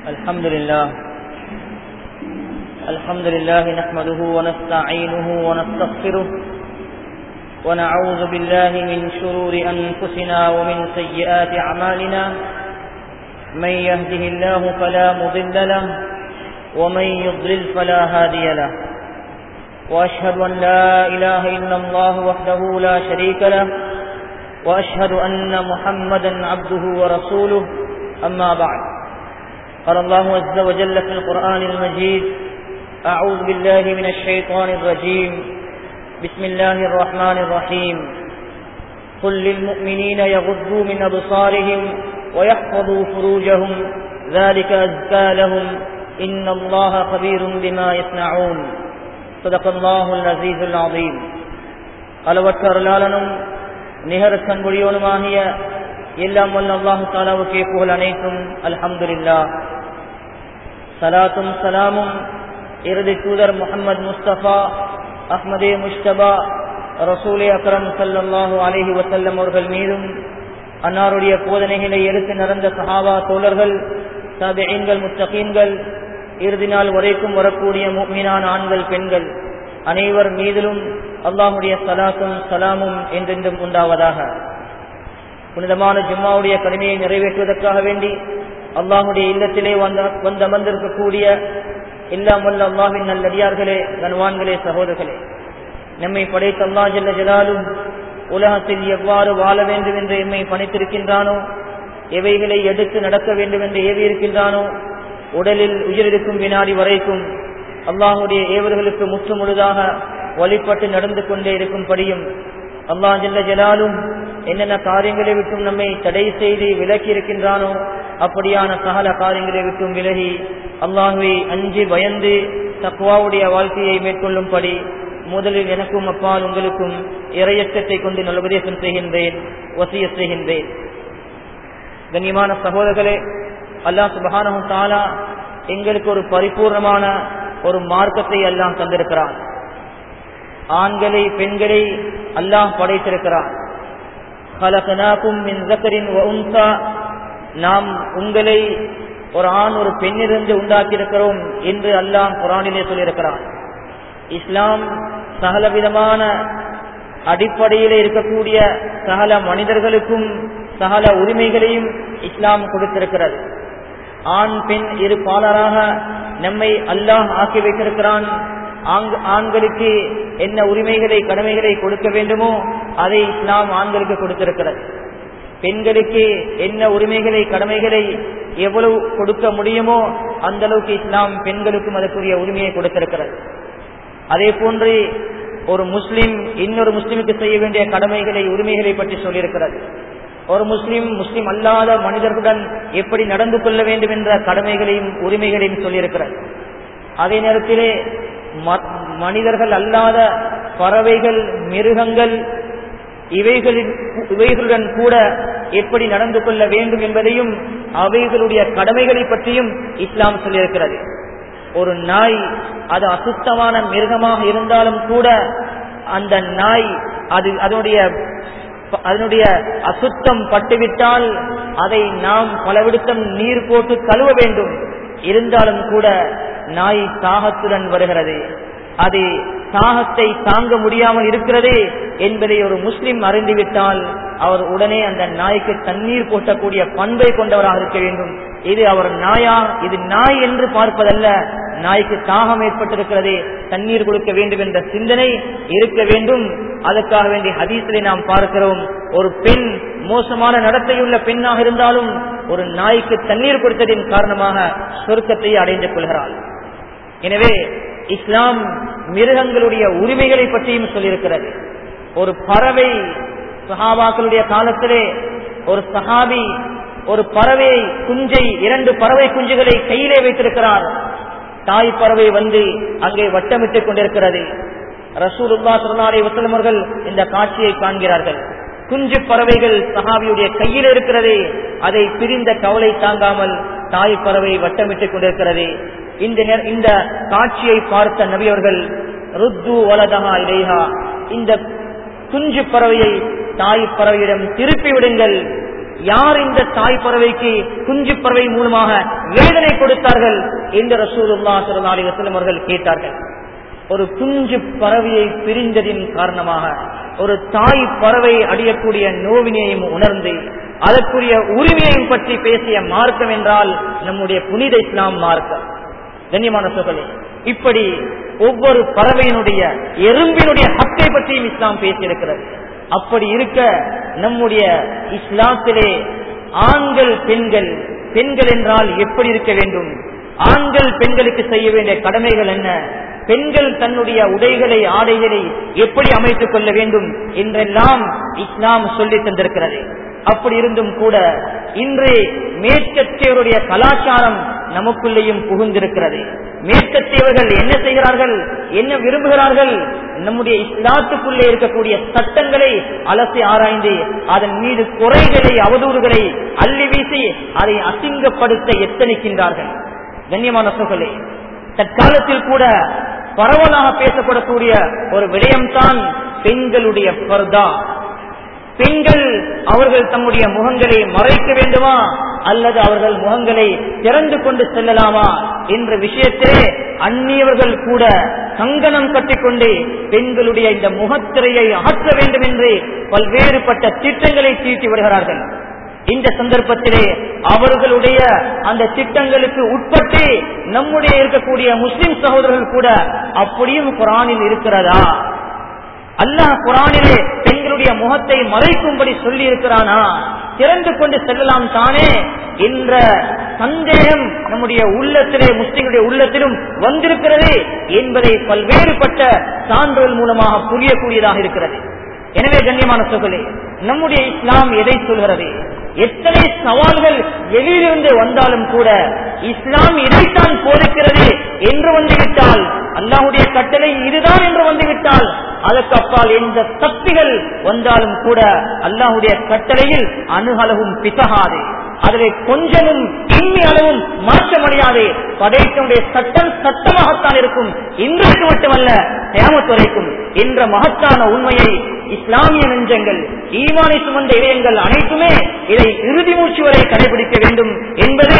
الحمد لله الحمد لله نحمده ونستعينه ونستغفره ونعوذ بالله من شرور أنفسنا ومن سيئات أعمالنا من يهده الله فلا مضل له ومن يضلل فلا هادي له وأشهد أن لا إله إلا الله وحده لا شريك له وأشهد أن محمدا عبده ورسوله أما بعد قال الله عز وجل في القرآن المجيد أعوذ بالله من الشيطان الرجيم بسم الله الرحمن الرحيم قل للمؤمنين يغضوا من أبصارهم ويحفظوا فروجهم ذلك أزكى لهم إن الله خبير بما يصنعون صدق الله العزيز العظيم அளவற்ற அருளாளனும் நிகர் கண்புடியோனுமாகிய எல்லாம் வல்ல அல்லாஹு தாலாவுக்கே புகழ் அனைத்தும் அல்ஹம்துலில்லா சலாத்தும் சலாமும் இறுதி தூதர் முகமது முஸ்தபா அஹ்மதே முஸ்தபா ரசூலே அக்ரம் சல்லாஹூ அலஹி வசல்லம் அவர்கள் மீதும் அன்னாருடைய போதனைகளை எடுத்து நடந்த சஹாபா தோழர்கள் தபீன்கள் முத்தகீன்கள் இறுதி நாள் வரைக்கும் வரக்கூடிய மீனான ஆண்கள் பெண்கள் அனைவர் மீதிலும் அல்லாஹுடைய சலாத்தும் சலாமும் என்றென்றும் உண்டாவதாக புனிதமான ஜும்மாவுடைய கடமையை நிறைவேற்றுவதற்காக வேண்டி அல்லாஹுடைய இல்லத்திலே வந்த வந்தமர்ந்திருக்கக்கூடிய எல்லாம் வல்ல அல்லாஹின் நல்லடியார்களே கன்வான்களே சகோதரர்களே நம்மை படைத்த அல்லா ஜல்ல ஜலாலும் உலகத்தில் எவ்வாறு வாழ வேண்டும் என்று எம்மை பணித்திருக்கின்றானோ எவைகளை எடுத்து நடக்க வேண்டும் என்று ஏவி இருக்கின்றானோ உடலில் உயிரிழக்கும் வினாடி வரைக்கும் அல்லாஹுடைய ஏவர்களுக்கு முற்று முழுதாக வழிபட்டு நடந்து கொண்டே இருக்கும்படியும் அல்லா ஜல்ல ஜலாலும் என்னென்ன காரியங்களை விட்டும் நம்மை தடை செய்து விலக்கி இருக்கின்றானோ அப்படியான சகல காரியங்களை விட்டும் விலகி அல்லாஹுவை அஞ்சு பயந்து தக்குவாவுடைய வாழ்க்கையை மேற்கொள்ளும்படி முதலில் எனக்கும் அப்பால் உங்களுக்கும் இறையச்சத்தை கொண்டு நல்லுபதேசம் செய்கின்றேன் வசிய செய்கின்றேன் கண்ணியமான சகோதரர்களே அல்லாஹ் சுபஹானஹும் தாலா எங்களுக்கு ஒரு பரிபூர்ணமான ஒரு மார்க்கத்தை எல்லாம் தந்திருக்கிறான் ஆண்களை பெண்களை அல்லாஹ் படைத்திருக்கிறான் நாம் உங்களை ஒரு ஆண் ஒரு பெண்ணிலிருந்து உண்டாக்கியிருக்கிறோம் என்று அல்லாஹ் குரானிலே சொல்லியிருக்கிறான் இஸ்லாம் சகலவிதமான அடிப்படையில் இருக்கக்கூடிய சகல மனிதர்களுக்கும் சகல உரிமைகளையும் இஸ்லாம் கொடுத்திருக்கிறது ஆண் பெண் இரு பாலராக நம்மை அல்லாஹ் ஆக்கி வைத்திருக்கிறான் ஆண்களுக்கு என்ன உரிமைகளை கடமைகளை கொடுக்க வேண்டுமோ அதை இஸ்லாம் ஆண்களுக்கு கொடுத்திருக்கிறது பெண்களுக்கு என்ன உரிமைகளை கடமைகளை எவ்வளவு கொடுக்க முடியுமோ அந்த அளவுக்கு இஸ்லாம் பெண்களுக்கும் அதற்குரிய உரிமையை கொடுத்திருக்கிறது அதே போன்று ஒரு முஸ்லிம் இன்னொரு முஸ்லிமுக்கு செய்ய வேண்டிய கடமைகளை உரிமைகளை பற்றி சொல்லியிருக்கிறது ஒரு முஸ்லிம் முஸ்லிம் அல்லாத மனிதர்களுடன் எப்படி நடந்து கொள்ள வேண்டும் என்ற கடமைகளையும் உரிமைகளையும் சொல்லியிருக்கிறது அதே நேரத்திலே மனிதர்கள் அல்லாத பறவைகள் மிருகங்கள் இவைகளின் இவைகளுடன் கூட எப்படி நடந்து கொள்ள வேண்டும் என்பதையும் அவைகளுடைய கடமைகளை பற்றியும் இஸ்லாம் சொல்லியிருக்கிறது ஒரு நாய் அது அசுத்தமான மிருகமாக இருந்தாலும் கூட அந்த நாய் அது அதனுடைய அதனுடைய அசுத்தம் பட்டுவிட்டால் அதை நாம் பலவிடுத்தம் நீர் போட்டு கழுவ வேண்டும் இருந்தாலும் கூட நாய் தாகத்துடன் வருகிறது அது தாகத்தை தாங்க முடியாமல் இருக்கிறது என்பதை ஒரு முஸ்லிம் அறிந்துவிட்டால் அவர் உடனே அந்த நாய்க்கு தண்ணீர் போட்டக்கூடிய பண்பை கொண்டவராக இருக்க வேண்டும் இது அவர் நாயா இது நாய் என்று பார்ப்பதல்ல நாய்க்கு தாகம் ஏற்பட்டிருக்கிறது தண்ணீர் கொடுக்க வேண்டும் என்ற சிந்தனை இருக்க வேண்டும் அதற்காக வேண்டிய ஹதீசிலே நாம் பார்க்கிறோம் ஒரு பெண் மோசமான நடத்தையுள்ள பெண்ணாக இருந்தாலும் ஒரு நாய்க்கு தண்ணீர் கொடுத்ததின் காரணமாக சொர்க்கத்தை அடைந்து கொள்கிறாள் எனவே இஸ்லாம் மிருகங்களுடைய உரிமைகளை பற்றியும் சொல்லியிருக்கிறது ஒரு பறவை சஹாபாக்களுடைய காலத்திலே ஒரு சஹாபி ஒரு பறவை குஞ்சை இரண்டு பறவை குஞ்சுகளை கையிலே வைத்திருக்கிறார் தாய் பறவை வந்து அங்கே வட்டமிட்டுக் கொண்டிருக்கிறது ரசூலுல்லா திருநாளை வசலமர்கள் இந்த காட்சியை காண்கிறார்கள் குஞ்சு பறவைகள் சஹாபியுடைய கையில் இருக்கிறது அதை பிரிந்த கவலை தாங்காமல் தாய் பறவை வட்டமிட்டுக் கொண்டிருக்கிறது இந்த இந்த காட்சியை பார்த்த நபியவர்கள் ருத்து வலதகா இலேஹா இந்த குஞ்சு பறவையை தாய் பறவையிடம் திருப்பி விடுங்கள் யார் இந்த தாய் பறவைக்கு குஞ்சு பறவை மூலமாக வேதனை கொடுத்தார்கள் என்று ரசூலுல்லா ஸல்லல்லாஹு அலைஹி வஸல்லம் அவர்கள் கேட்டார்கள் ஒரு குஞ்சு பறவையை பிரிந்ததின் காரணமாக ஒரு தாய் பறவை அடையக்கூடிய நோவினையும் உணர்ந்து அதற்குரிய உரிமையையும் பற்றி பேசிய மார்க்கம் என்றால் நம்முடைய புனித இஸ்லாம் மார்க்கம் கண்ணியமான சொற்களே இப்படி ஒவ்வொரு பறவையினுடைய எறும்பினுடைய ஹக்கை பற்றியும் இஸ்லாம் பேசியிருக்கிறது அப்படி இருக்க நம்முடைய இஸ்லாத்திலே ஆண்கள் பெண்கள் பெண்கள் என்றால் எப்படி இருக்க வேண்டும் ஆண்கள் பெண்களுக்கு செய்ய வேண்டிய கடமைகள் என்ன பெண்கள் தன்னுடைய உடைகளை ஆடைகளை எப்படி அமைத்துக் கொள்ள வேண்டும் என்றெல்லாம் இஸ்லாம் சொல்லி தந்திருக்கிறது அப்படி இருந்தும் கூட இன்று மேற்கத்தியவருடைய கலாச்சாரம் நமக்குள்ளேயும் புகுந்திருக்கிறது மேற்கத்தியவர்கள் என்ன செய்கிறார்கள் என்ன விரும்புகிறார்கள் நம்முடைய இஸ்லாத்துக்குள்ளே இருக்கக்கூடிய சட்டங்களை அலசி ஆராய்ந்து அதன் மீது குறைகளை அவதூறுகளை அள்ளி வீசி அதை அசிங்கப்படுத்த எத்தனிக்கின்றார்கள் கண்ணியமான சொற்களே தற்காலத்தில் கூட பரவலாக பேசப்படக்கூடிய ஒரு விடயம்தான் பெண்களுடைய பர்தா பெண்கள் அவர்கள் தம்முடைய முகங்களை மறைக்க வேண்டுமா அல்லது அவர்கள் முகங்களை திறந்து கொண்டு செல்லலாமா என்ற விஷயத்திலே அந்நியவர்கள் கூட கங்கணம் கட்டிக்கொண்டு பெண்களுடைய இந்த முகத்திரையை அகற்ற வேண்டும் என்று பல்வேறுபட்ட திட்டங்களை தீட்டி வருகிறார்கள் இந்த சந்தர்ப்பத்திலே அவர்களுடைய அந்த திட்டங்களுக்கு உட்பட்டு நம்முடைய இருக்கக்கூடிய முஸ்லிம் சகோதரர்கள் கூட அப்படியும் குரானில் இருக்கிறதா அல்லாஹ் குரானிலே பெண்களுடைய முகத்தை மறைக்கும்படி சொல்லி இருக்கிறானா திறந்து கொண்டு செல்லலாம் தானே என்ற சந்தேகம் நம்முடைய உள்ளத்திலே முஸ்லிம்களுடைய உள்ளத்திலும் வந்திருக்கிறது என்பதை பல்வேறுபட்ட சான்றுகள் மூலமாக புரியக்கூடியதாக இருக்கிறது எனவே கண்ணியமான சொற்களே நம்முடைய இஸ்லாம் எதை சொல்கிறது எத்தனை சவால்கள் வெளியிலிருந்து வந்தாலும் கூட இஸ்லாம் இதைத்தான் போதிக்கிறது என்று வந்துவிட்டால் அல்லாஹுடைய கட்டளை இதுதான் என்று வந்துவிட்டால் அதற்கு அப்பால் எந்த தப்பிகள் வந்தாலும் கூட அல்லாஹுடைய கட்டளையில் அணுகளவும் பிசகாது அதிலே கொஞ்சமும் இம்மி அளவும் மாற்றமடையாது படைத்தனுடைய சட்டம் சட்டமாகத்தான் இருக்கும் இன்றைக்கு மட்டுமல்ல தேமத் வரைக்கும் என்ற மகத்தான உண்மையை இஸ்லாமிய நெஞ்சங்கள் ஈமானை சுமந்த இதயங்கள் அனைத்துமே இதை இறுதி மூச்சு வரை கடைபிடிக்க வேண்டும் என்பது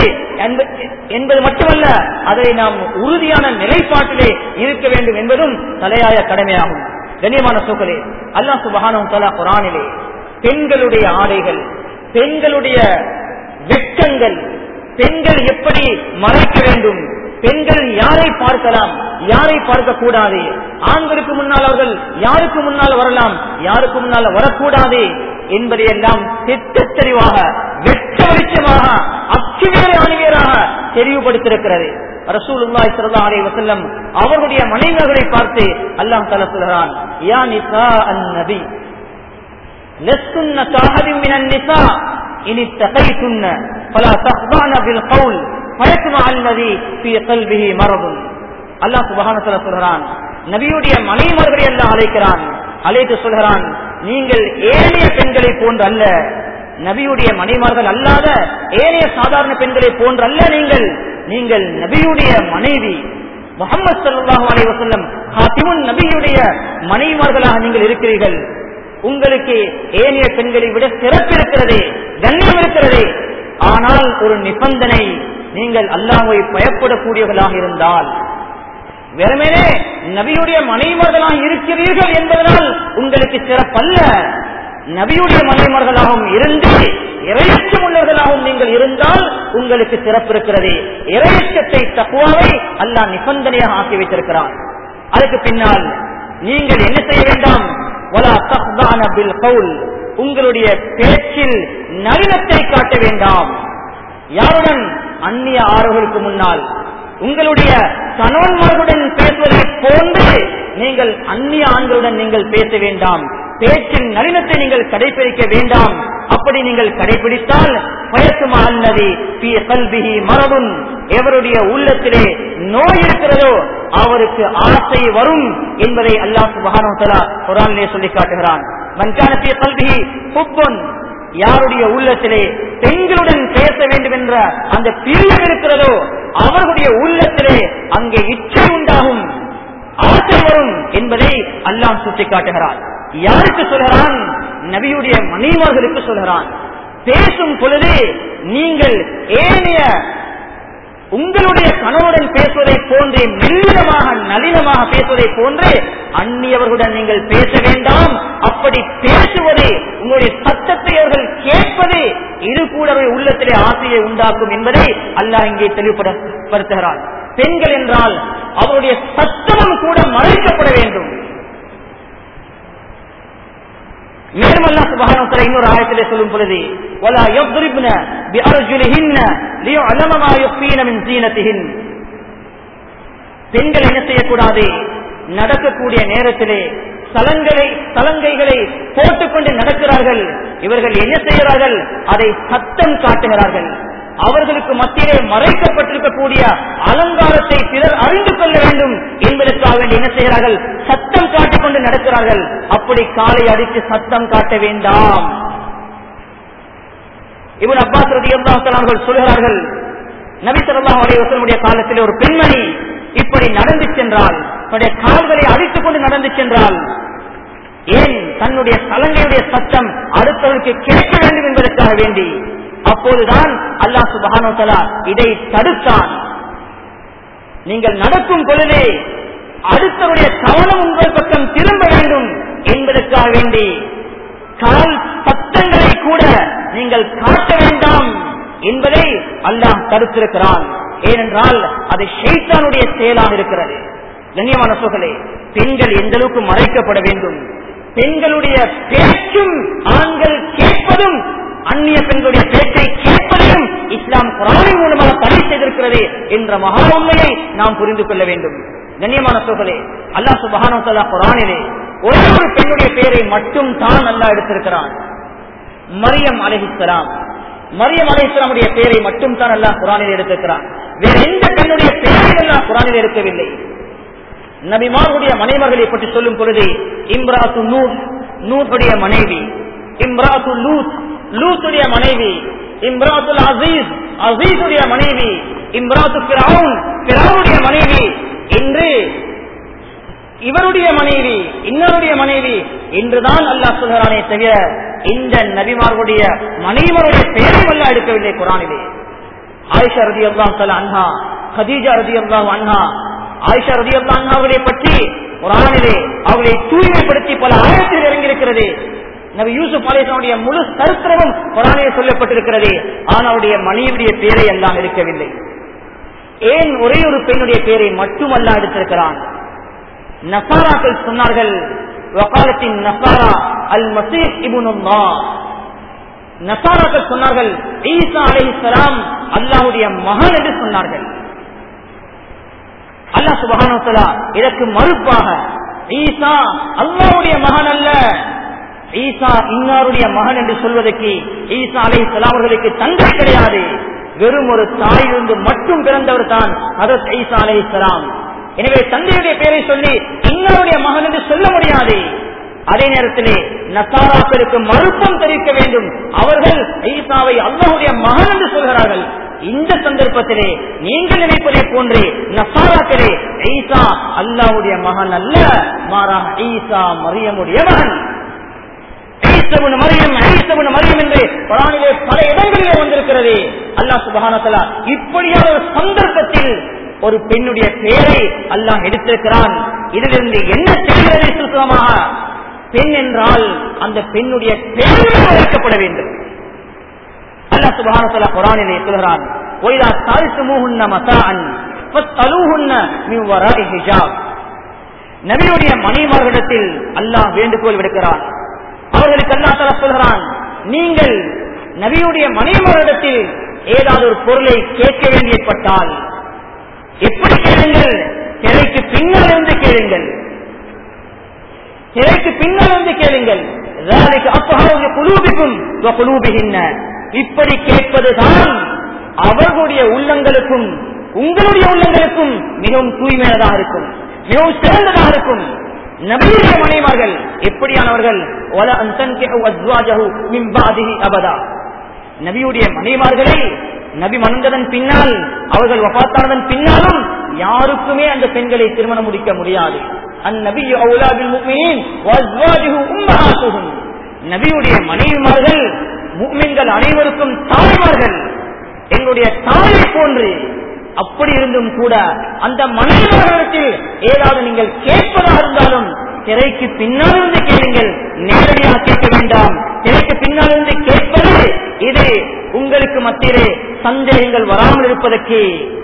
என்பது மட்டுமல்ல அதை நாம் உறுதியான நிலைப்பாட்டிலே இருக்க வேண்டும் என்பதும் தலையாய கடமையாகும் கண்ணியமான சோக்கலே அல்லாஹ் சுபஹானம் தலா குரானிலே பெண்களுடைய ஆடைகள் பெண்களுடைய வெட்கங்கள் பெண்கள் எப்படி மறைக்க வேண்டும் பெண்கள் யாரை பார்க்கலாம் யாரை பார்க்க கூடாது ஆண்களுக்கு முன்னால் அவர்கள் யாருக்கு முன்னால் வரலாம் யாருக்கு முன்னால் வரக்கூடாது என்பதையெல்லாம் திட்ட தெளிவாக வெட்ட வெளிச்சமாக அச்சுவேறு அணிவேராக தெளிவுபடுத்திருக்கிறது ரசூலுல்லாஹி ஸல்லல்லாஹு அலைஹி வஸல்லம் அவருடைய மனைவிகளை பார்த்து அல்லாஹ் தஆலா சொல்கிறான் யா நிசா அன்-நபி லஸ்துன்ன காஹதின் மினன் நிசா இன் இத்தகைத்துன்ன ஃபலா தஹ்தான பில் கவுல் ஃபயத்மா அல்லதி ஃபீ கல்பிஹி மரதுன் அல்லாஹ் சுப்ஹானஹு வ தஆலா சொல்கிறான் நபியுடைய மனைவிமார்களை எல்லாம் அழைக்கிறான் அழைத்து சொல்கிறான் நீங்கள் ஏனைய பெண்களை போன்று அல்ல நபியுடைய மனைமார்கள் அல்லாத ஏனைய சாதாரண பெண்களை போன்று அல்ல நீங்கள் நீங்கள் நபியுடைய மனைவி முகமது சல்லாஹூ அலி வசல்லம் ஹாத்திமுன் நபியுடைய மனைவிமார்களாக நீங்கள் இருக்கிறீர்கள் உங்களுக்கு ஏனைய பெண்களை விட சிறப்பு இருக்கிறது கண்ணியம் இருக்கிறது ஆனால் ஒரு நிபந்தனை நீங்கள் அல்லாஹை பயப்படக்கூடியவர்களாக இருந்தால் வெறுமனே நபியுடைய மனைவர்களாக இருக்கிறீர்கள் என்பதனால் உங்களுக்கு சிறப்பல்ல நபியுடைய மனைவர்களாகவும் இருந்து இறையச்சம் உள்ளவர்களாகவும் நீங்கள் இருந்தால் உங்களுக்கு சிறப்பு இருக்கிறது இறையச்சத்தை தக்குவாவை அல்லாஹ் நிபந்தனையாக ஆக்கி வைத்திருக்கிறான் அதுக்கு பின்னால் நீங்கள் என்ன செய்ய வேண்டாம் வலா தஹ்தான பில் கவுல் உங்களுடைய பேச்சில் நளினத்தை காட்ட வேண்டாம் யாருடன் அந்நிய ஆறுகளுக்கு முன்னால் உங்களுடைய கணவன்மார்களுடன் பேசுவதை போன்று நீங்கள் அந்நிய ஆண்களுடன் நீங்கள் பேச வேண்டாம் பேச்சின் நளினத்தை நீங்கள் கடைபிடிக்க வேண்டாம் அப்படி நீங்கள் கடைபிடித்தால் பயசுமா அல்லது கல்விஹி மரபும் எவருடைய உள்ளத்திலே நோய் இருக்கிறதோ அவருக்கு ஆசை வரும் என்பதை அல்லாஹ் சுபஹானஹு குரானிலே சொல்லி காட்டுகிறான் மன்கானத்திய கல்விஹி புப்பொன் யாருடைய உள்ளத்திலே பெண்களுடன் பேச வேண்டும் என்ற அந்த பிரியம் இருக்கிறதோ அவர்களுடைய உள்ளத்திலே அங்கே இச்சை உண்டாகும் ஆசை வரும் என்பதை அல்லாம் சுட்டி காட்டுகிறான் யாருக்கு சொல்கிறான் நபியுடைய மனைவர்களுக்கு சொல்கிறான் பேசும் பொழுது நீங்கள் ஏனைய உங்களுடைய கணவருடன் பேசுவதை போன்று மெல்லினமாக நளினமாக பேசுவதை போன்று அந்நியவர்களுடன் நீங்கள் பேச வேண்டாம் அப்படி பேசுவது உங்களுடைய சத்தத்தை அவர்கள் கேட்பது இரு கூடவே உள்ளத்திலே ஆசையை உண்டாக்கும் என்பதை அல்லாஹ் இங்கே தெளிவுபடுத்துகிறார் பெண்கள் என்றால் அவருடைய சத்தமும் கூட மறைக்கப்பட வேண்டும் மேலும் அல்லாஹ் சுப்ஹானஹு வ தஆலா இன்னொரு ஆயத்திலே சொல்லும் பொழுது வலா யضربن بارجلهن ليعلم ما يخفين من زينتهن பெண்கள் என்ன செய்யக்கூடாது நடக்கக்கூடிய நேரத்திலே சலங்களை சலங்கைகளை போட்டுக்கொண்டு நடக்கிறார்கள் இவர்கள் என்ன செய்கிறார்கள் அதை சத்தம் காட்டுகிறார்கள் அவர்களுக்கு மத்தியிலே மறைக்கப்பட்டிருக்கக்கூடிய அலங்காரத்தை பிறர் அறிந்து கொள்ள வேண்டும் என்பதற்காக வேண்டி என்ன செய்கிறார்கள் சத்தம் காட்டிக் கொண்டு நடக்கிறார்கள் அப்படி காலை அடித்து சத்தம் காட்ட வேண்டாம் இவன் அப்பாஸ் ரதி அவர்கள் சொல்கிறார்கள் நபி ஸல்லல்லாஹு அலைஹி வஸல்லமுடைய காலத்தில் ஒரு பெண்மணி இப்படி நடந்து சென்றால் தன்னுடைய கால்களை அடித்துக் கொண்டு நடந்து சென்றால் ஏன் தன்னுடைய சலங்கையுடைய சத்தம் அடுத்தவருக்கு கேட்க வேண்டும் என்பதற்காக வேண்டி அப்போதுதான் அல்லாஹ் சுபஹானு தஆலா இதை தடுத்தான் நீங்கள் நடக்கும் பொழுதே அடுத்தவருடைய கவனம் உங்கள் பக்கம் திரும்ப வேண்டும் என்பதற்காக வேண்டி கால் சத்தங்களை கூட நீங்கள் காட்ட வேண்டாம் என்பதை அல்லாஹ் தடுத்திருக்கிறான் ஏனென்றால் அது ஷைத்தானுடைய செயலாக இருக்கிறது கண்ணியமான சோழர்களே பெண்கள் எந்த அளவுக்கு மறைக்கப்பட வேண்டும் பெண்களுடைய பேச்சும் ஆண்கள் கேட்பதும் அந்நிய பெண்களுடைய பேச்சை கேட்பதையும் இஸ்லாம் குரானின் மூலமாக தடை செய்திருக்கிறது என்ற மகா உண்மையை நாம் புரிந்து கொள்ள வேண்டும் கண்ணியமான சோழர்களே அல்லாஹ் சுபஹானு தஆலா குரானிலே ஒரே ஒரு பெண்ணுடைய பெயரை மட்டும் தான் அல்லாஹ் எடுத்திருக்கிறான் மரியம் அலைஹிஸ்ஸலாம் மரியம் அலைஹிஸ்ஸலாமுடைய பெயரை மட்டும் தான் அல்லாஹ் குரானில் எடுத்திருக்கிறான் வேற எந்த பெண்ணுடைய பெயரை அல்லாஹ் குரானில் எடுக்கவில்லை நபிமாருடைய மனைவர்களை பற்றி சொல்லும் பொழுது இம்ராத்து நூத் நூத்துடைய மனைவி இம்ராத்து லூத் லூத்துடைய மனைவி இம்ராத்துல் அசீஸ் அசீஸுடைய மனைவி இம்ராத்து பிராவுன் பிராவுடைய மனைவி என்று இவருடைய மனைவி இன்னருடைய மனைவி என்றுதான் அல்லாஹ் சொல்கிறானே தவிர இந்த நபிமார்களுடைய மனைவருடைய பெயரும் அல்ல எடுக்கவில்லை குரானிலே ஆயிஷா ரதி அல்லாஹ் அன்ஹா ஹதீஜா ரதி அல்லாஹ் அன்ஹா ஆயிஷா ரதி அல்லாஹ் அன்ஹாவுடைய பற்றி குரானிலே அவர்களை தூய்மைப்படுத்தி பல ஆயிரத்தில் இறங்கியிருக்கிறது நபி யூசுப் அலேசனுடைய முழு சரித்திரமும் குரானிலே சொல்லப்பட்டிருக்கிறது ஆனால் அவருடைய மனைவியுடைய பெயரை எல்லாம் இருக்கவில்லை ஏன் ஒரே ஒரு பெண்ணுடைய பெயரை மட்டுமல்ல எடுத்திருக்கிறான் நசாராக்கள் சொன்னார்கள் வகாலத்தின் நசாரா அல் மசீத் இபுனுல்லா நசாராக்கள் சொன்னார்கள் ஈசா அலைஹிஸ்ஸலாம் அல்லாஹ்வுடைய மகன் என்று சொன்னார்கள் அல்லாஹ் சுப்ஹானஹு வ தஆலா இதற்கு மறுப்பாக ஈசா அல்லாஹ்வுடைய மகன் அல்ல ஈசா இன்னாருடைய மகன் என்று சொல்வதற்கு ஈசா அலைஹிஸ்ஸலாம் அவர்களுக்கு தந்தை கிடையாது வெறும் ஒரு தாயிலிருந்து மட்டும் பிறந்தவர் தான் ஹதரத் ஈசா அலைஹிஸ்ஸலாம் எனவே தந்தையுடைய பெயரை சொல்லி இன்னாருடைய மகன் என்று சொல்ல முடியாது அதே நேரத்திலே நசாராக்களுக்கு மறுப்பம் தெரிவிக்க வேண்டும் அவர்கள் ஈசாவை அல்லாஹுடைய மகன் என்று சொல்கிறார்கள் இந்த சந்தர்ப்பத்திலே நீங்கள் நினைப்பதை போன்றே நசாராக்களே ஈசா அல்லாஹுடைய மகன் அல்ல மாறாக ஈசா மரியமுடைய மகன் ஈசபுன் மரியம் ஈசபுன் மரியம் என்று குரானிலே பல இடங்களிலே வந்திருக்கிறது அல்லாஹ் சுபஹானத்தலா இப்படியான ஒரு சந்தர்ப்பத்தில் ஒரு பெண்ணுடைய பெயரை அல்லாஹ் எடுத்திருக்கிறான் இதிலிருந்து என்ன தெரிகிறது சுத்தமாக பெண் என்றால் அந்த பெண்ணுடைய பெயரை அழைக்கப்பட வேண்டும் அல்லாஹ் சுபஹானத்தலா குரானிலே சொல்கிறான் ஒய்தா தாழ்த்துமுகுன்ன மசான் ஃபஸ்அலூஹுன்ன மின் வராஇ ஹிஜாப் நபியுடைய மனைமார்களிடத்தில் அல்லாஹ் வேண்டுகோள் விடுக்கிறான் அவர்களுக்கு அல்லா தலா சொல்கிறான் நீங்கள் நபியுடைய மனைமாரிடத்தில் ஏதாவது ஒரு பொருளை கேட்க வேண்டியப்பட்டால் எப்படி கேளுங்கள் திரைக்கு பின்னால் இருந்து கேளுங்கள் திரைக்கு பின்னால் இருந்து கேளுங்கள் குலூபிக்கும் குலூபிகின்ற இப்படி கேட்பதுதான் அவர்களுடைய உள்ளங்களுக்கும் உங்களுடைய உள்ளங்களுக்கும் மிகவும் தூய்மையானதாக இருக்கும் மிகவும் சிறந்ததாக இருக்கும் நபியுடைய மனைமார்கள் எப்படியானவர்கள் அபதா நபியுடைய மனைமார்களை நபி மணந்ததன் பின்னால் அவர்கள் வபாத்தானதன் பின்னாலும் யாருக்குமே அந்த பெண்களை திருமணம் முடிக்க முடியாது அந்நபியு அவுலாபில் முக்மீன் வஸ்வாஜுஹு உம்மஹாத்துஹும் நபியுடைய மனைவிமார்கள் முக்மின்கள் அனைவருக்கும் தாய்மார்கள் எங்களுடைய தாயை போன்று அப்படி இருந்தும் கூட அந்த மனிதர்களிடத்தில் ஏதாவது நீங்கள் கேட்பதாக இருந்தாலும் திரைக்கு பின்னால் இருந்து கேளுங்கள் நேரடியாக கேட்க வேண்டாம் திரைக்கு பின்னால் இருந்து கேட்பது இது உங்களுக்கு மத்தியிலே சந்தேகங்கள் வராமல் இருப்பதற்கு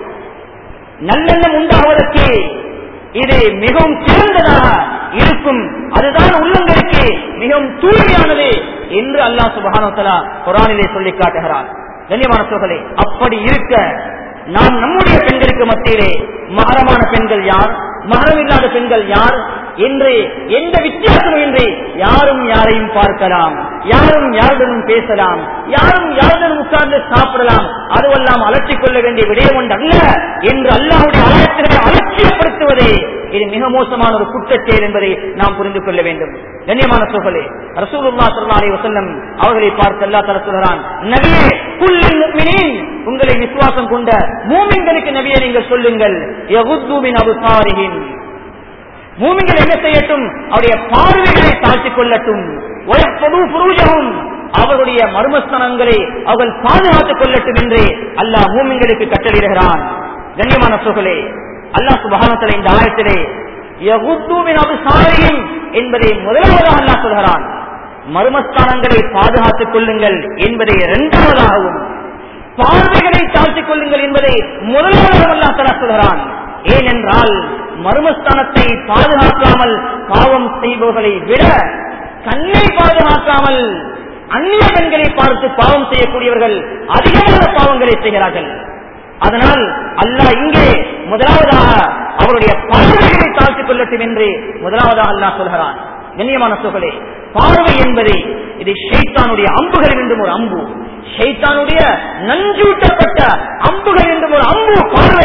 நல்லெண்ணம் உண்டாவதற்கு இது மிகவும் சிறந்ததாக இருக்கும் அதுதான் உள்ளங்களுக்கு மிகவும் தூய்மையானது என்று அல்லாஹ் சுபஹானோத்தலா குரானிலே சொல்லி காட்டுகிறார் கண்ணியமான சோழர்களே அப்படி இருக்க நாம் நம்முடைய பெண்களுக்கு மத்தியிலே மகரமான பெண்கள் யார் மகரம் இல்லாத பெண்கள் யார் என்று எந்த வித்தியாசமும் இன்றி யாரும் யாரையும் பார்க்கலாம் யாரும் யாருடனும் பேசலாம் யாரும் யாருடனும் உட்கார்ந்து சாப்பிடலாம் அதுவெல்லாம் அலற்றிக் கொள்ள வேண்டிய விடயம் ஒன்று அல்ல என்று அல்லாவுடைய ஆயத்தினை அலட்சியப்படுத்துவதே இது மிக மோசமான ஒரு குற்றச்செயல் என்பதை நாம் புரிந்து கொள்ள வேண்டும் கண்ணியமான சோழர்களே ரசூலுல்லா ஸல்லல்லாஹு அலைஹி வஸல்லம் அவர்களை பார்த்து அல்லாஹ் தஆலா சொல்கிறான் நபியே குல்லில் முஃமினீன் உங்களை விசுவாசம் கொண்ட மூமின்களுக்கு நபியே நீங்கள் சொல்லுங்கள் யகுத்து மின் அப்சாரிஹிம் மூமின்கள் என்ன செய்யட்டும் அவருடைய பார்வைகளை தாழ்த்திக் கொள்ளட்டும் வயப்பது புரூஜகும் அவருடைய மர்மஸ்தனங்களை அவர்கள் பாதுகாத்துக் கொள்ளட்டும் என்று அல்லாஹ் மூமின்களுக்கு கட்டளிடுகிறான் கண்ணியமான சோழர்களே அல்லாஹ் சுபகானத்தில் இந்த ஆயத்திலே யகுத்தூவின் அபுசாரியும் என்பதை முதலாவதாக அல்லாஹ் சொல்கிறான் மர்மஸ்தானங்களை பாதுகாத்துக் கொள்ளுங்கள் என்பதை இரண்டாவதாகவும் பார்வைகளை தாழ்த்திக் கொள்ளுங்கள் என்பதை முதலாவதாக அல்லாஹ் தலா சொல்கிறான் ஏனென்றால் மர்மஸ்தானத்தை பாதுகாக்காமல் பாவம் செய்பவர்களை விட கண்ணை பாதுகாக்காமல் அந்நிய பெண்களை பார்த்து பாவம் செய்யக்கூடியவர்கள் அதிகமான பாவங்களை செய்கிறார்கள் அதனால் அல்லாஹ் இங்கே முதலாவதாக அவருடைய பார்வைகளை தாழ்த்திக் கொள்ளட்டும் என்று முதலாவதாக அல்லாஹ் சொல்கிறான் கண்ணியமான சொகலே பார்வை என்பது இது ஷைத்தானுடைய அம்புகள் என்றும் ஒரு அம்பு ஷைத்தானுடைய நஞ்சூட்டப்பட்ட அம்புகள் என்றும் ஒரு அம்பு பார்வை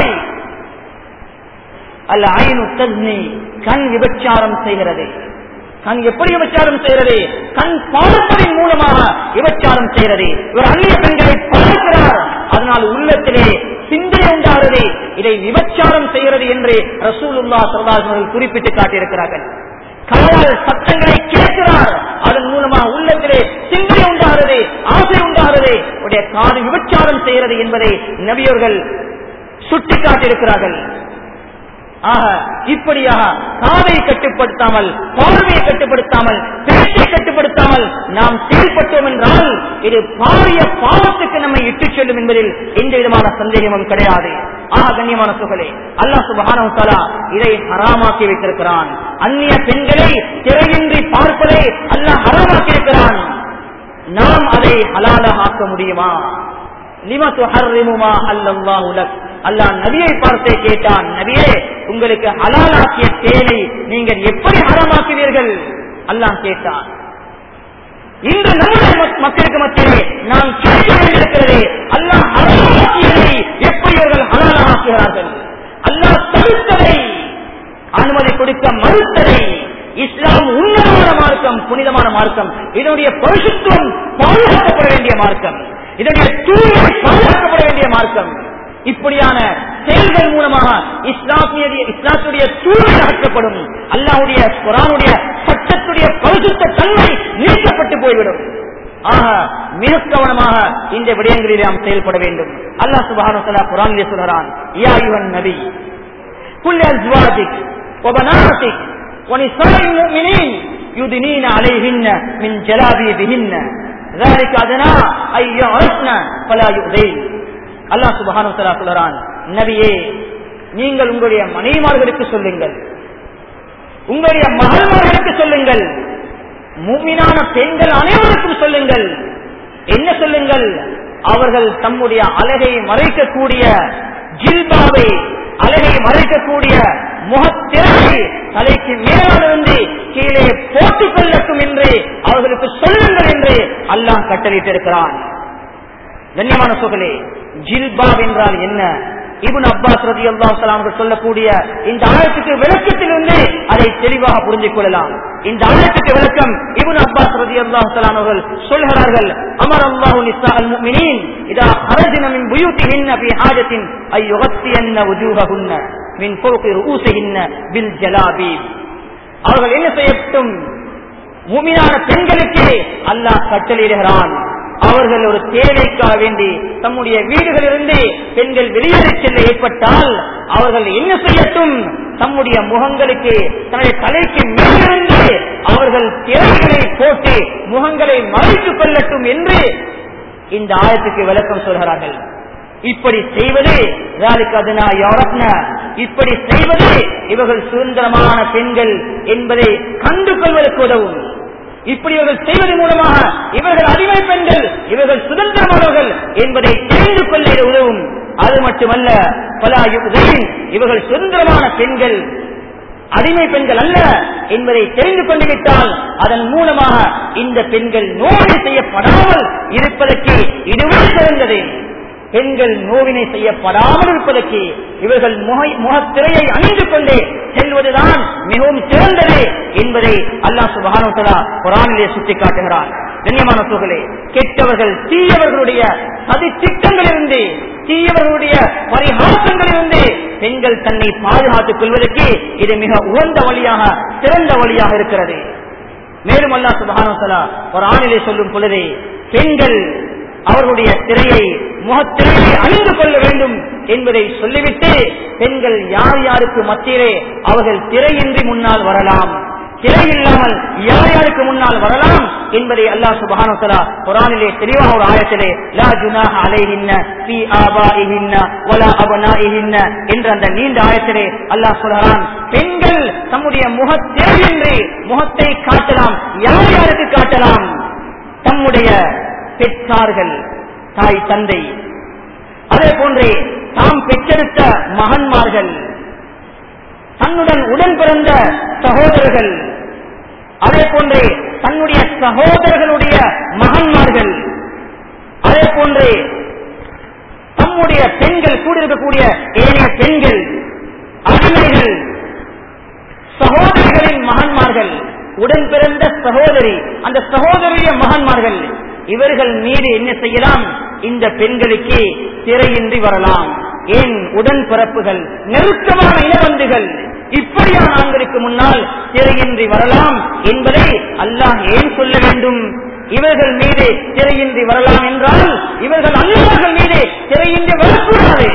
அல்ல ஐநு தஸ்னி கண் விபச்சாரம் செய்கிறது கண் எப்படி விபச்சாரம் செய்கிறது கண் பார்ப்பதின் மூலமாக விபச்சாரம் செய்கிறது இவர் அந்நிய பெண்களை பார்க்கிறார் அதனால் உள்ளத்திலே சிந்தனை உண்டாகிறது இதை விபச்சாரம் செய்கிறது என்று ரசூலுல்லா சல்லாஹர்கள் குறிப்பிட்டு காட்டியிருக்கிறார்கள் காலால் சத்தங்களை கேட்கிறார் அதன் மூலமாக உள்ளத்திலே சிந்தனை உண்டாகிறது ஆசை உண்டாகிறது உடைய காது விபச்சாரம் செய்கிறது என்பதை நபியவர்கள் சுட்டிக்காட்டியிருக்கிறார்கள் ஆக இப்படியாக காதை கட்டுப்படுத்தாமல் பார்வையை கட்டுப்படுத்தாமல் பேச்சை கட்டுப்படுத்தாமல் நாம் செயல்பட்டோம் என்றால் இது பாரிய பாவத்துக்கு நம்மை இட்டுச் செல்லும் என்பதில் எந்த விதமான சந்தேகமும் கிடையாது ஆக கண்ணியமான சுகலே அல்லா சுபஹானஹு தஆலா இதை ஹராமாக்கி வைத்திருக்கிறான் அந்நிய பெண்களை திரையின்றி பார்ப்பதை அல்லாஹ் ஹராமாக்கி இருக்கிறான் நாம் அதை ஹலாலாக ஆக்க முடியுமா லிம துஹர்ரிமுமா அல்லாஹு லக் அல்லாஹ் நபியை பார்த்தே கேட்டான் நபியே உங்களுக்கு ஹலாலாக்கிய தேனை நீங்கள் எப்படி ஹராமாக்குவீர்கள் அல்லாஹ் கேட்டான் இன்று நம்முடைய மக்- மக்களுக்கு மத்தியிலே நாம் கேட்க வேண்டியிருக்கிறது அல்லாஹ் ஹலாலாக்கியதை எப்படி அவர்கள் ஹலாலாக்குகிறார்கள் அல்லாஹ் தடுத்ததை அனுமதி கொடுக்க மறுத்ததை இஸ்லாம் உன்னதமான மார்க்கம் புனிதமான மார்க்கம் இதனுடைய பரிசுத்துவம் பாதுகாக்கப்பட வேண்டிய மார்க்கம் இதனுடைய தூய்மை பாதுகாக்கப்பட வேண்டிய மார்க்கம் இப்படியான செயல்கள் மூலமாக இஸ்லாமிய இஸ்லாத்துடைய தூய்மை அகற்றப்படும் அல்லாவுடைய குரானுடைய சட்டத்துடைய பரிசுத்த தன்மை நீக்கப்பட்டு போய்விடும் ஆக மிக கவனமாக இந்த விடயங்களில் நாம் செயல்பட வேண்டும் அல்லாஹ் சுபஹானஹு வ தஆலா குரானிலே சொல்கிறான் யா அய்யுஹன் நபி குல் அஸ்வாஜிக் وبناتك ونساء المؤمنين يدنين عليهن من جلابيبهن ذلك أدنى أن يعرفن فلا يؤذين அல்லாஹ் சுபஹானு தலா சொல்கிறான் நபியே நீங்கள் உங்களுடைய மனைவிமார்களுக்கு சொல்லுங்கள் உங்களுடைய மகள்மார்களுக்கு சொல்லுங்கள் மூமினான பெண்கள் அனைவருக்கும் சொல்லுங்கள் என்ன சொல்லுங்கள் அவர்கள் தம்முடைய அழகை மறைக்கக்கூடிய ஜில்பாவை அழகை மறைக்கக்கூடிய முகத்திறனை தலைக்கு மேலிருந்து கீழே போட்டுக் கொள்ளட்டும் என்று அவர்களுக்கு சொல்லுங்கள் என்று அல்லாஹ் கட்டளையிட்டிருக்கிறான் கண்ணியமான சொகலே ஜில்பாப் என்றால் என்ன இபுன் அப்பாஸ் ரதி அல்லாஹ் சொல்லக்கூடிய இந்த ஆயத்துக்கு விளக்கத்திலிருந்து அதை தெளிவாக புரிந்து கொள்ளலாம் இந்த ஆயத்துக்கு விளக்கம் இபுன் அப்பாஸ் ரதி அல்லாஹ் அவர்கள் சொல்கிறார்கள் அமர் அல்லாஹு நிசா அல் முஃமினீன் இதா خرجن من بيوتهن في حاجة أن يغطين وجوههن من فوق رؤوسهن بالجلابيب அவர்கள் என்ன செய்யட்டும் மூமினான பெண்களுக்கு அல்லாஹ் கட்டளையிடுகிறான் அவர்கள் ஒரு தேவைக்காக வேண்டி தம்முடைய வீடுகளிலிருந்து பெண்கள் வெளியேறி செல்ல ஏற்பட்டால் அவர்கள் என்ன செய்யட்டும் தம்முடைய முகங்களுக்கு தன்னுடைய தலைக்கு மேலிருந்து அவர்கள் திரைகளை போட்டு முகங்களை மறைத்துக் கொள்ளட்டும் என்று இந்த ஆயத்துக்கு விளக்கம் சொல்கிறார்கள் இப்படி செய்வது இப்படி செய்வது இவர்கள் சுதந்திரமான பெண்கள் என்பதை கண்டு கொள்வதற்கு உதவும் இப்படி இவர்கள் செய்வதன் மூலமாக இவர்கள் அடிமை பெண்கள் இவர்கள் சுதந்திரமானவர்கள் என்பதை தெரிந்து கொள்ள உதவும் அது மட்டுமல்ல பல இவர்கள் சுதந்திரமான பெண்கள் அடிமை பெண்கள் அல்ல என்பதை தெரிந்து கொண்டு விட்டால் அதன் மூலமாக இந்த பெண்கள் நோய் செய்யப்படாமல் இருப்பதற்கு இதுவே சிறந்தது பெண்கள் நோவினை செய்யப்படாமல் இருப்பதற்கு இவர்கள் முகத்திரையை அணிந்து கொண்டே செல்வதுதான் மிகவும் சிறந்தது என்பதை அல்லாஹ் சுபானுத்தலா குரானிலே சுட்டிக்காட்டுகிறார் கண்ணியமான சோழர்களே கெட்டவர்கள் தீயவர்களுடைய சதி திட்டங்களிலிருந்து தீயவர்களுடைய பரிகாசங்களிலிருந்து பெண்கள் தன்னை பாதுகாத்துக் கொள்வதற்கு இது மிக உகந்த வழியாக சிறந்த வழியாக இருக்கிறது மேலும் அல்லா சுபானுத்தலா ஒரு ஆணிலே சொல்லும் பொழுது பெண்கள் அவர்களுடைய திரையை முகத்திரையை அணிந்து கொள்ள வேண்டும் என்பதை சொல்லிவிட்டு பெண்கள் யார் யாருக்கு மத்தியிலே அவர்கள் திரையின்றி முன்னால் வரலாம் திரை இல்லாமல் யார் யாருக்கு முன்னால் வரலாம் என்பதை அல்லாஹ் சுபஹானுத்தலா குரானிலே தெளிவாக ஒரு ஆயத்திலே லா ஜுனாஹ அலைஹின்ன ஃபீ ஆபாஇஹின்ன வலா அபனாஇஹின்ன என்ற அந்த நீண்ட ஆயத்திலே அல்லாஹ் சொல்கிறான் பெண்கள் தம்முடைய முகத்திரையின்றி முகத்தை காட்டலாம் யார் யாருக்கு காட்டலாம் தம்முடைய பெற்றார்கள் தாய் தந்தை அதே போன்றே தாம் பெற்றெடுத்த மகன்மார்கள் தன்னுடன் உடன் பிறந்த சகோதரர்கள் அதே போன்றே தன்னுடைய சகோதரர்களுடைய மகன்மார்கள் அதே போன்றே தம்முடைய பெண்கள் கூடியிருக்கக்கூடிய ஏனைய பெண்கள் அடிமைகள் சகோதரிகளின் மகன்மார்கள் உடன் பிறந்த சகோதரி அந்த சகோதரிய மகன்மார்கள் இவர்கள் மீது என்ன செய்யலாம் இந்த பெண்களுக்கு திரையின்றி வரலாம் ஏன் உடன் பிறப்புகள் நெருக்கமான இனவந்துகள் இப்படியான ஆண்களுக்கு முன்னால் திரையின்றி வரலாம் என்பதை அல்லாஹ் ஏன் சொல்ல வேண்டும் இவர்கள் மீது திரையின்றி வரலாம் என்றால் இவர்கள் அல்லாஹர்கள் மீது திரையின்றி வரக்கூடாது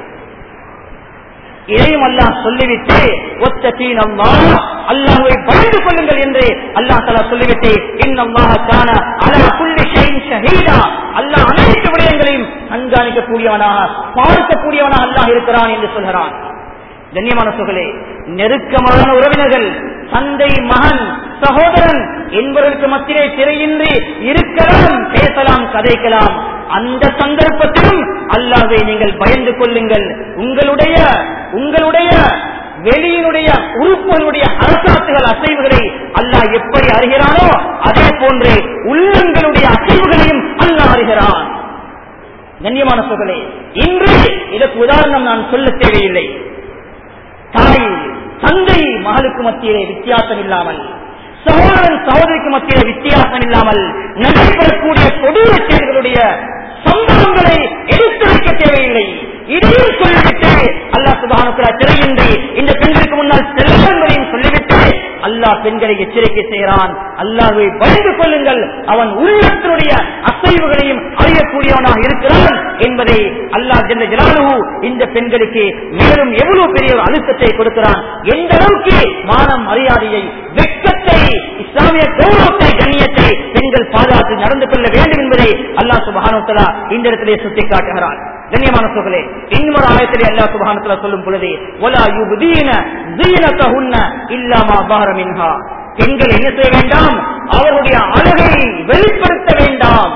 இதையும் அல்லாஹ் சொல்லிவிட்டு ஒத்த தீன் அல்லாஹுவை பயந்து கொள்ளுங்கள் என்று அல்லாஹ் தலா சொல்லிவிட்டு இன்னம்மாகான அலா புள்ளி ஷஹீதா அல்லாஹ் அனைத்து விடயங்களையும் கண்காணிக்கக்கூடியவனாக பார்க்கக்கூடியவனாக அல்லாஹ் இருக்கிறான் என்று சொல்கிறான் கண்ணியமான சொகளே நெருக்கமான உறவினர்கள் தந்தை மகன் சகோதரன் என்பவர்களுக்கு மத்தியிலே திரையின்றி இருக்கலாம் பேசலாம் கதைக்கலாம் அந்த சந்தர்ப்பத்திலும் அல்லாவை நீங்கள் பயந்து கொள்ளுங்கள் உங்களுடைய உங்களுடைய வெளியினுடைய உறுப்புகளுடைய அரசாத்துகள் அசைவுகளை அல்லாஹ் எப்படி அறிகிறானோ அதே போன்று உள்ளங்களுடைய அசைவுகளையும் அல்லாஹ் அறிகிறான் கண்ணியமான சொற்களே இன்று இதற்கு உதாரணம் நான் சொல்ல தேவையில்லை தாய் தந்தை மகளுக்கு மத்தியிலே வித்தியாசம் இல்லாமல் சகோதரன் சகோதரிக்கு மத்தியிலே வித்தியாசம் இல்லாமல் நடைபெறக்கூடிய கொடூர செயல்களுடைய சம்பவங்களை எடுத்துரைக்க தேவையில்லை இதையும் சொல்லிவிட்டு அல்லாஹ் சுபானுக்குரா திரையின்றி இந்த பெண்களுக்கு முன்னால் செல்வங்களையும் சொல்லிவிட்டு அல்லாஹ் பெண்களை எச்சரிக்கை செய்கிறான் அல்லாஹை பயந்து கொள்ளுங்கள் அவன் உள்ளத்தினுடைய அசைவுகளையும் அறியக்கூடியவனாக இருக்கிறான் என்பதை அல்லாஹ் ஜென்ற ஜலாலுஹு இந்த பெண்களுக்கு மேலும் எவ்வளவு பெரிய ஒரு அழுத்தத்தை கொடுக்கிறான் எந்த அளவுக்கு மானம் மரியாதையை வெட்கத்தை இஸ்லாமிய கௌரவத்தை கண்ணியத்தை பெண்கள் பாதுகாத்து நடந்து கொள்ள வேண்டும் என்பதை அல்லாஹ் சுபானுத்தலா இந்த இடத்திலே சுட்டி காட்டுகிறான் கண்ணியமான சொல்களே இன்னொரு ஆயத்திலே அல்லா சுபானத்துல சொல்லும் பொழுது ஒலா யுபுதீன ஜீனத்தஹுன்ன இல்லாமா பாரமின்ஹா பெண்கள் என்ன செய்ய வேண்டாம் அவருடைய அழகை வெளிப்படுத்த வேண்டாம்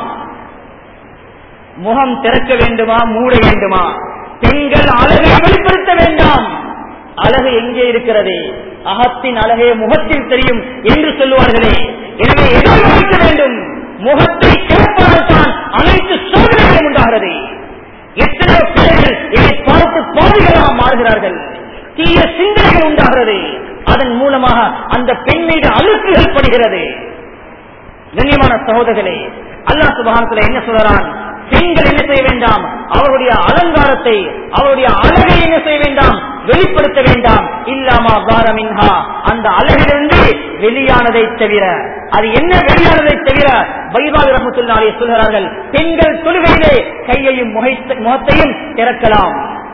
முகம் திறக்க வேண்டுமா மூட வேண்டுமா பெண்கள் அழகை வெளிப்படுத்த வேண்டாம் அழகு எங்கே இருக்கிறது அகத்தின் அழகே முகத்தில் தெரியும் என்று சொல்லுவார்களே எனவே எதிர்பார்க்க வேண்டும் முகத்தை திறப்பதால்தான் அனைத்து சோதனைகளும் உண்டாகிறது எத்தனையோ பிள்ளைகள் இதை பார்த்து பாவிகளாக மாறுகிறார்கள் தீய சிந்தனைகள் உண்டாகிறது அதன் மூலமாக அந்த பெண் மீது அழுக்குகள் படுகிறது கண்ணியமான சகோதரர்களே அல்லாஹ் சுபகானத்துல என்ன சொல்றான் பெண்கள் என்ன செய்ய வேண்டாம் அவருடைய அலங்காரத்தை அவருடைய அழகை என்ன செய்ய வேண்டாம் வெளிப்படுத்த வேண்டாம் இல்லாமா வாரமின்ஹா அந்த அழகிலிருந்து வெளியானதை தவிர அது என்ன வெளியானதை தவிர பைபால் ரஹமத்துல்லாலே சொல்கிறார்கள் பெண்கள் தொழுகையிலே கையையும் முகைத்த- முகத்தையும் திறக்கலாம்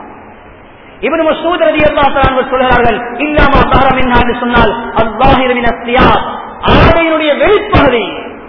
இவனு மசூத் ரலியல்லாஹு அன்ஹு சொல்கிறார்கள் இல்லாமா தாரமின்ஹா என்று சொன்னால் அல்லாஹிரு மின சியாப் ஆடையினுடைய வெளிப்பகுதி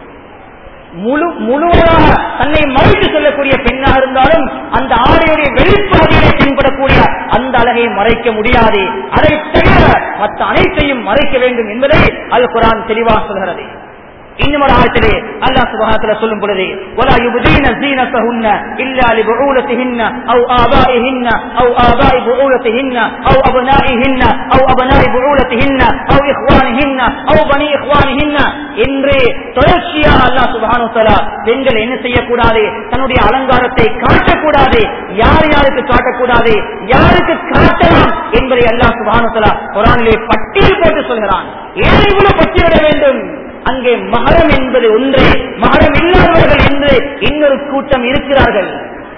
முழு முழுவதாக தன்னை மறைத்து சொல்லக்கூடிய பெண்ணாக இருந்தாலும் அந்த ஆடையுடைய வெளிப்பகுதியை தென்படக்கூடிய அந்த அழகை மறைக்க முடியாது அதை தவிர மற்ற அனைத்தையும் மறைக்க வேண்டும் என்பதை அல் குரான் தெளிவாக சொல்கிறது இன்னும் ஒரு ஆயத்திலே அல்லாஹ் சுபஹானஹு வ சொல்லும் பொழுது ولا يبدين زينتهن الا لبعولتهن او ابائهن او اباء بعولتهن او ابنائهن او ابناء بعولتهن او اخوانهن او بني اخوانهن என்று தொடர்ச்சியாக அல்லாஹ் சுப்ஹானஹு வ தஆலா பெண்கள் என்ன செய்யக்கூடாது தன்னுடைய அலங்காரத்தை காட்டக்கூடாது யார் யாருக்கு காட்டக்கூடாது யாருக்கு காட்டலாம் என்பதை அல்லாஹ் சுப்ஹானஹு வ தஆலா குர்ஆனிலே பட்டியல் போட்டு சொல்கிறான் ஏன் இவ்வளவு பட்டியலிட வேண்டும் அங்கே மகரம் என்பது ஒன்று மகரம் இல்லாதவர்கள் என்று இன்னொரு கூட்டம் இருக்கிறார்கள்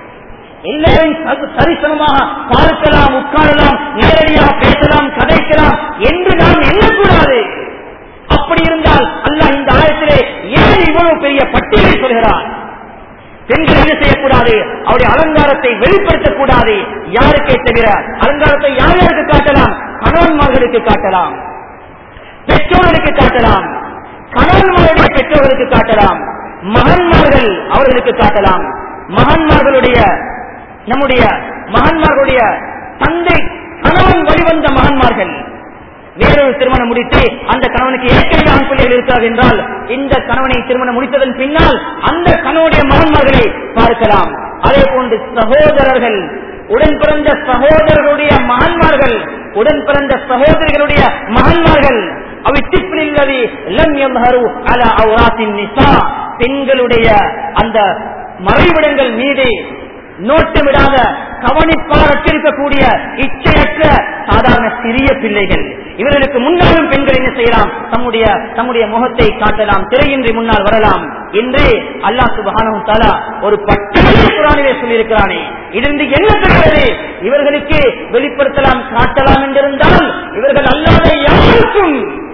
எல்லாரையும் ச- சரிசமமாக பார்க்கலாம் உட்காரலாம் நேரடியாக பேசலாம் கதைக்கலாம் என்று நாம் எண்ணக்கூடாது அப்படி இருந்தால் அல்லாஹ் இந்த ஆயத்திலே ஏன் இவ்வளவு பெரிய பட்டியலை சொல்கிறான் பெண்கள் என்ன செய்யக்கூடாது அவருடைய அலங்காரத்தை வெளிப்படுத்தக்கூடாது யாருக்கே தவிர அலங்காரத்தை யார் யாருக்கு காட்டலாம் கணவன்மார்களுக்கு காட்டலாம் பெற்றோர்களுக்கு காட்டலாம் கணவன்மாருடைய பெற்றோர்களுக்கு காட்டலாம் மகன்மார்கள் அவர்களுக்கு காட்டலாம் மகன்மார்களுடைய நம்முடைய மகன்மார்களுடைய தந்தை கணவன் வழிவந்த மகன்மார்கள் வேறொரு திருமணம் முடித்து அந்த கணவனுக்கு ஏற்கனவே ஆண் பிள்ளைகள் இருக்கிறார் என்றால் இந்த கணவனை திருமணம் முடித்ததன் பின்னால் அந்த கணவனுடைய மகன்மார்களை பார்க்கலாம் அதே போன்று சகோதரர்கள் உடன் பிறந்த சகோதரர்களுடைய மகன்மார்கள் உடன் பிறந்த சகோதரிகளுடைய மகன்மார்கள் அவித்திப்பில்லது லம் யம்ஹரு அலா அவ்ராத்தின் நிசா பெண்களுடைய அந்த மறைவிடங்கள் மீது நோட்டமிடாத கவனிப்பாரற்றிருக்கக்கூடிய இச்சையற்ற சாதாரண சிறிய பிள்ளைகள் இவர்களுக்கு முன்னாலும் பெண்கள் என்ன செய்யலாம் தம்முடைய தம்முடைய முகத்தை காட்டலாம் திரையின்றி முன்னால் வரலாம் என்று அல்லாஹ் சுபஹானஹு தஆலா ஒரு பட்டியலை குர்ஆனிலே சொல்லியிருக்கிறானே இதிலிருந்து என்ன தெரிகிறது இவர்களுக்கு வெளிப்படுத்தலாம் காட்டலாம் என்றிருந்தால் இவர்கள் அல்லாத யாருக்கும்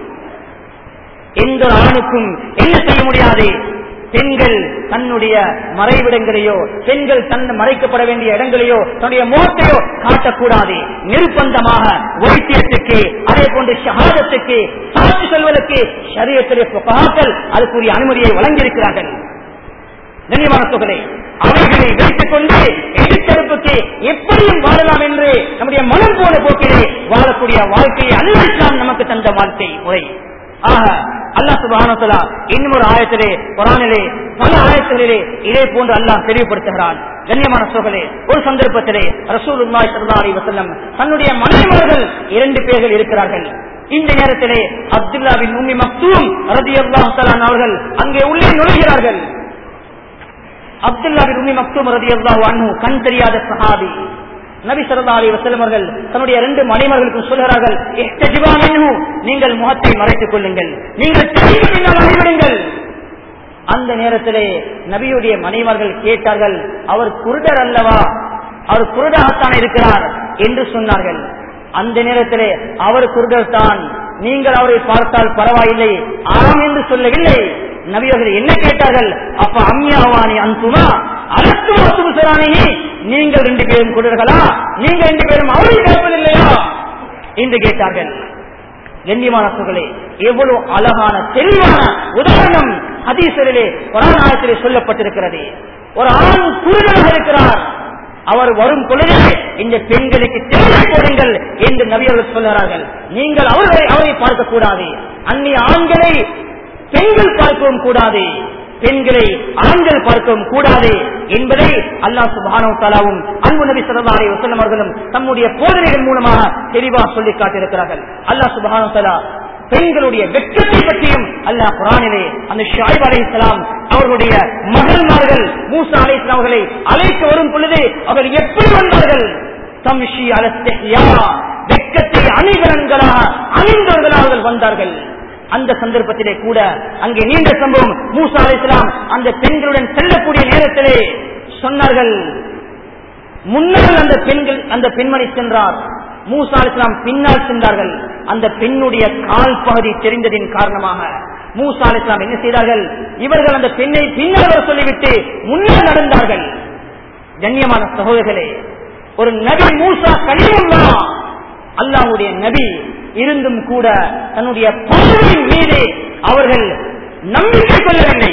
எந்த ஒரு ஆணுக்கும் என்ன செய்ய முடியாது பெண்கள் தன்னுடைய மறைவிடங்களையோ பெண்கள் தன் மறைக்கப்பட வேண்டிய இடங்களையோ தன்னுடைய முகத்தையோ காட்டக்கூடாது நிர்பந்தமாக வைத்தியத்துக்கு அதே போன்று ஷஹாதத்துக்கு சாட்சி சொல்வதற்கு சரியத்திலே புகாக்கள் அதுக்குரிய அனுமதியை வழங்கியிருக்கிறார்கள் கண்ணியமான தொகலை அவர்களை வைத்துக் கொண்டு எதிர்த்தரப்புக்கு எப்படியும் வாழலாம் என்று நம்முடைய மனம் போன போக்கிலே வாழக்கூடிய வாழ்க்கையை அல்ல இஸ்லாம் நமக்கு தந்த வாழ்க்கை முறை ஆக அல்லாஹ் சுபானத்தலா இன்னும் ஒரு ஆயத்திலே குரானிலே பல ஆயத்திலே இதே போன்று அல்லாஹ் தெளிவுபடுத்துகிறான் கண்ணியமான சோழலே ஒரு சந்தர்ப்பத்திலே ரசூலுல்லாஹி ஸல்லல்லாஹு அலைஹி வஸல்லம் தன்னுடைய மனைவிமார்கள் இரண்டு பேர்கள் இருக்கிறார்கள் இந்த நேரத்திலே அப்துல்லா பின் உம்மி மக்தூம் ரலியல்லாஹு தஆலா அவர்கள் அங்கே உள்ளே நுழைகிறார்கள் அப்துல்லா பின் உம்மி மக்தூம் ரலியல்லாஹு அன்ஹு கண் தெரியாத சஹாபி நபி ஸல்லல்லாஹு அலைஹி வஸல்லம் அவர்கள் தன்னுடைய ரெண்டு மனைமர்களுக்கும் சொல்கிறார்கள் இஹ்தஜிபா மின்ஹு நீங்கள் முகத்தை மறைத்துக் கொள்ளுங்கள் நீங்கள் தெரிந்து பின்னால் வழிவிடுங்கள் அந்த நேரத்திலே நபியுடைய மனைவர்கள் கேட்டார்கள் அவர் குருடர் அல்லவா அவர் குருடாகத்தான் இருக்கிறார் என்று சொன்னார்கள் அந்த நேரத்திலே அவர் குருடர் தான் நீங்கள் அவரை பார்த்தால் பரவாயில்லை ஆம் என்று சொல்லவில்லை நபியர்கள் என்ன கேட்டார்கள் அப்ப அம்யாவானி அந்துமா அலத்துவாசுரானே நீங்கள் ரெண்டு பேரும் குருடர்களா நீங்க ரெண்டு பேரும் அவரை கேட்பதில்லையா என்று கேட்டார்கள் கண்ணியமான சொற்களே எவ்வளவு அழகான தெளிவான உதாரணம் ஹதீசரிலே புராணத்திலே சொல்லப்பட்டிருக்கிறது ஒரு ஆண் குருடனாக இருக்கிறார் அவர் வரும் பொழுதே இந்த பெண்களுக்கு தெளிவு போடுங்கள் என்று நபியர்கள் சொல்கிறார்கள் நீங்கள் அவர்களை அவரை பார்க்க கூடாது அந்நிய ஆண்களை பெண்கள் பார்க்கவும் கூடாது பெண்களை ஆண்கள் பார்க்கவும் கூடாது என்பதை அல்லாஹ் சுபானோ தாலாவும் அன்பு நபி சல்லா அலி வசல்லம் அவர்களும் தம்முடைய போதனைகள் மூலமாக தெளிவாக சொல்லி காட்டியிருக்கிறார்கள் அல்லாஹ் சுபானோ தாலா பெண்களுடைய வெட்கத்தை பற்றியும் அல்லாஹ் குரானிலே அந்த ஷாயிப் அலை இஸ்லாம் அவர்களுடைய மகள்மார்கள் மூசா அலை இஸ்லாம் அவர்களை அழைக்க வரும் பொழுது அவர்கள் எப்படி வந்தார்கள் தம்ஷி அலஸ்தியா வெட்கத்தை அணிகலன்களாக அணிந்தவர்களாக அவர்கள் வந்தார்கள் அந்த சந்தர்ப்பத்திலே கூட அங்கே நீண்ட சம்பவம் மூசா அலை இஸ்லாம் அந்த பெண்களுடன் செல்லக்கூடிய நேரத்திலே சொன்னார்கள் முன்னால் அந்த பெண்கள் அந்த பெண்மணி சென்றார் மூசா அலிஸ்லாம் பின்னால் சென்றார்கள் அந்த பெண்ணுடைய கால் பகுதி தெரிந்ததின் காரணமாக மூசா அலிஸ்லாம் என்ன செய்தார்கள் இவர்கள் அந்த பெண்ணை பின்னால் வர சொல்லிவிட்டு முன்னால் நடந்தார்கள் கண்ணியமான சகோதரர்களே ஒரு நபி மூசா கனிமுல்லா அல்லாஹ்வுடைய நபி இருந்தும் கூட தன்னுடைய பார்வையின் மீது அவர்கள் நம்பிக்கை கொள்ளவில்லை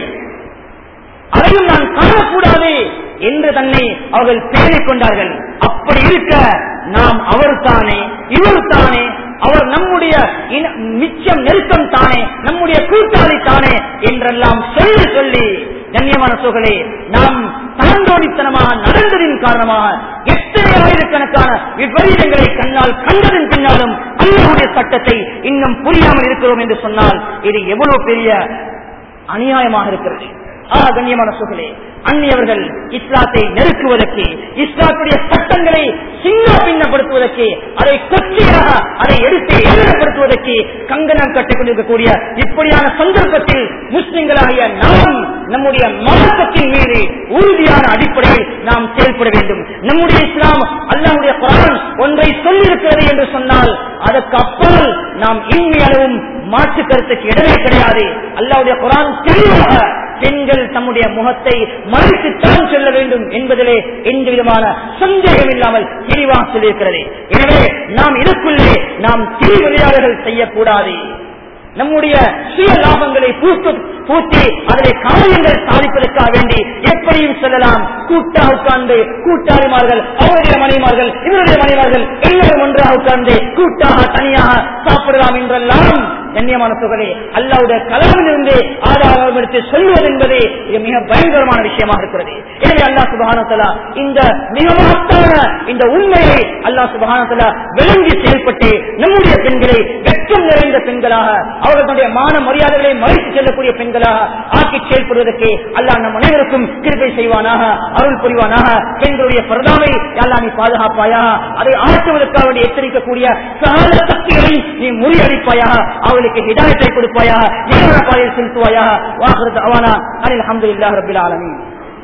அதையும் நான் காணக்கூடாது என்று தன்னை அவர்கள் பேணிக் கொண்டார்கள் அப்படி இருக்க நாம் அவர் தானே இவர் தானே அவர் நம்முடைய இன- மிச்சம் நெருக்கம் தானே நம்முடைய கூட்டாளி தானே என்றெல்லாம் சொல்லி சொல்லி கண்ணியமான சோழர்களே நாம் தாண்டோடித்தனமாக நடந்ததின் காரணமாக எத்தனை ஆயிரக்கணக்கான விபரீதங்களை கண்ணால் கண்டதன் பின்னாலும் அல்லாவுடைய சட்டத்தை இன்னும் புரியாமல் இருக்கிறோம் என்று சொன்னால் இது எவ்வளவு பெரிய அநியாயமாக இருக்கிறது ஆ கண்ணியமான சோழர்களே அந்நியவர்கள் இஸ்லாத்தை நெருக்குவதற்கு இஸ்லாத்துடைய சட்டங்களை சின்ன பின்னப்படுத்துவதற்கு அதை கொச்சியாக அதை எடுத்து எதிரப்படுத்துவதற்கு கங்கணம் கட்டிக் கொண்டிருக்கக்கூடிய இப்படியான சந்தர்ப்பத்தில் முஸ்லிம்களாகிய நாம் நம்முடைய மார்க்கத்தின் மீது உறுதியான அடிப்படையில் நாம் செயல்பட வேண்டும் நம்முடைய இஸ்லாம் அல்லாஹ்வுடைய குரான் ஒன்றை சொல்லியிருக்கிறது என்று சொன்னால் அதற்கு அப்பால் நாம் இன்மையளவும் மாற்று கருத்துக்கு இடமே கிடையாது அல்லாஹ்வுடைய குரான் தெளிவாக பெண்கள் தம்முடைய முகத்தை மறைத்துத்தான் செல்ல வேண்டும் என்பதிலே எந்த விதமான சந்தேகம் இல்லாமல் தெளிவாக சொல்லியிருக்கிறது எனவே நாம் இதற்குள்ளே நாம் தீவிரையாளர்கள் செய்யக்கூடாது நம்முடைய சுய லாபங்களை பூத்து பூத்தி அதிலே காரியங்கள் சாதிப்பதற்காக வேண்டி எப்படியும் செல்லலாம் கூட்டாக உட்கார்ந்து கூட்டாளிமார்கள் அவருடைய மனைமார்கள் இவருடைய மனைமார்கள் எல்லாரும் ஒன்றாக உட்கார்ந்து கூட்டாக தனியாக சாப்பிடலாம் என்றெல்லாம் கண்ணியமான தொகை அல்லாவுடைய கலாமிலிருந்து ஆதாரம் எடுத்து சொல்வது என்பது இது மிக பயங்கரமான விஷயமாக இருக்கிறது எனவே அல்லா சுபகானத்தலா இந்த மிக மகத்தான இந்த உண்மையை அல்லா சுபகானத்தலா விளங்கி செயல்பட்டு நம்முடைய பெண்களை வெட்கம் நிறைந்த பெண்களாக அவர்களுடைய மான மரியாதைகளை மறைத்து செல்லக்கூடிய பெண்களாக ஆக்கி செயல்படுவதற்கு அல்லாஹ் நம் அனைவருக்கும் கிருபை செய்வானாக அருள் புரிவானாக பெண்களுடைய பிரதாவை அல்லாஹ் நீ பாதுகாப்பாயாக அதை ஆற்றுவதற்காக வேண்டி எச்சரிக்கக்கூடிய சகல சக்திகளை நீ முறியடிப்பாயாக அவளுக்கு ஹிதாயத்தை கொடுப்பாயாக நேர பாதையில் செலுத்துவாயாக வாக்குறது அவானா அனில் அஹமதுல்லாஹ் ரபில் ஆலமீன்